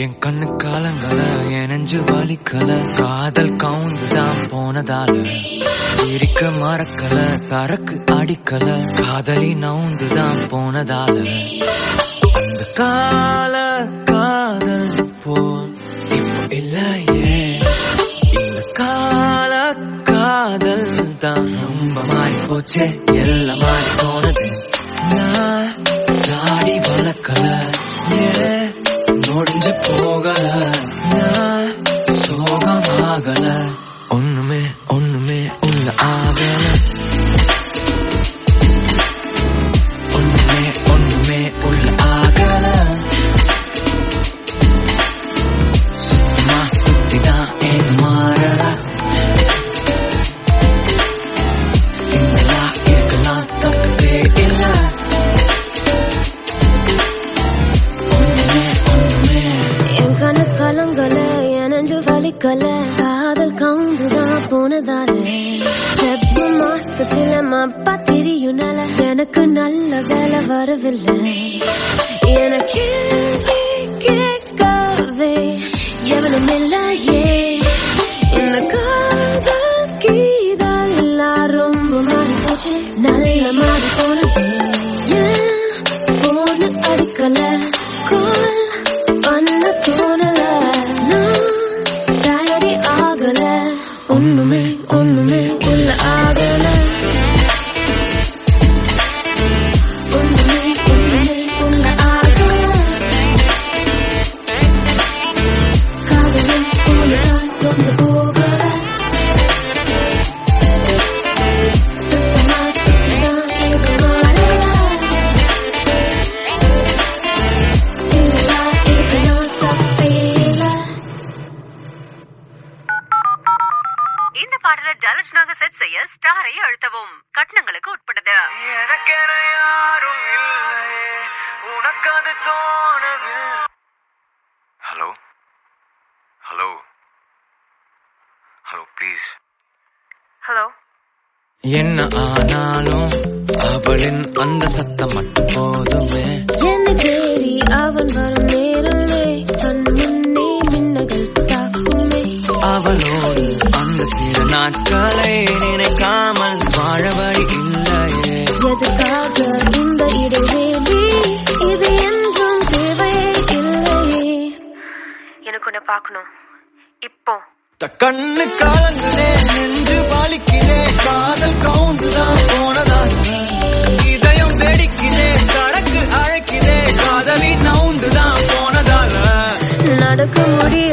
என் கண்ணு காலங்கள என் நெஞ்சு வலிக்கல காதல் கவுந்துதான் போனதால இருக்க மறக்கல சரக்கு அடிக்கல காதலி நவுந்துதான் போனதால அந்த கால காதல் போல் இப்போ இல்லையே இந்த கால காதல் தான் ரொம்ப மாறி போச்சே எல்லாம் மாறி போனது நான் தாடி வளர்க்கல ஏன் முடிஞ்சு போகல நான் சோகமாகல ஒண்ணுமே ஒண்ணுமே உள்ள ஆகல ஒண்ணுமே ஒண்ணுமே உள்ள ஆகல சுத்தமா சுத்திதான் ஏன் மாறல சிங்கிளா இருக்கலாம் தப்பே இல்ல ஒண்ணுமே ஒண்ணுமே என் கண்ணு கலங்கல என் நெஞ்சு வலிக்கல காதல் கவுந்துதான் போனதால செப்பு மாசத்துல மப்பா தெரியும்னால எனக்கு நல்ல வேலை வரவில்லை எனக்கு கேட்கவே எவனும் இல்லையே இந்த காதல் கீதெல்லாம் ரொம்ப மாறி போச்சு நல்ல மாறி போனது ஏன் போன அடிக்கல கால் பண்ண தோணல நான் தயாரி ஆகல ஒண்ணுமே ஒண்ணுமே உள்ள ஆகல ஒண்ணுமே ஒண்ணுமே உள்ள ஆகல காதலும் போனதால் தொந்து போகல சுத்தமா சுத்திதான் இது மாறல சிங்கிளா இருக்கலாம் தப்பே இல்லை இந்த பாடலை டலட்னாக செட் செய்ய ஸ்டாரை அழுத்தவும் கட்டணங்களுக்கு உட்பட்டது எனக்கென யாரும் இல்லையே உனக்கு அது தோணவில்லை hello hello hello please hello என்ன ஆனாலும் அவளின் அந்த சத்தம் மட்டும் போதுமே என்னை தேடி அவன் வரும் நேரமே கண் முன்னே மின்னல்கள் தாக்குமே அவளோடு அந்த சில நாட்களை நினைக்காமல் வாழ வழி இல்லையே எதுக்காக இந்த இடைவேளி இது என்றும் தேவையே இல்லையே எனக்கு உன்னை பார்க்கணும் இப்போ த கண்ணு காலங்களே நெஞ்சு பாலிக்கிறே காதல் கவுந்துதான் போனதான் இதயம் வெடிக்கிறே கணக்கு அழைக்கிறே காதலி நவுந்துதான் போனதால நடக்க முடிய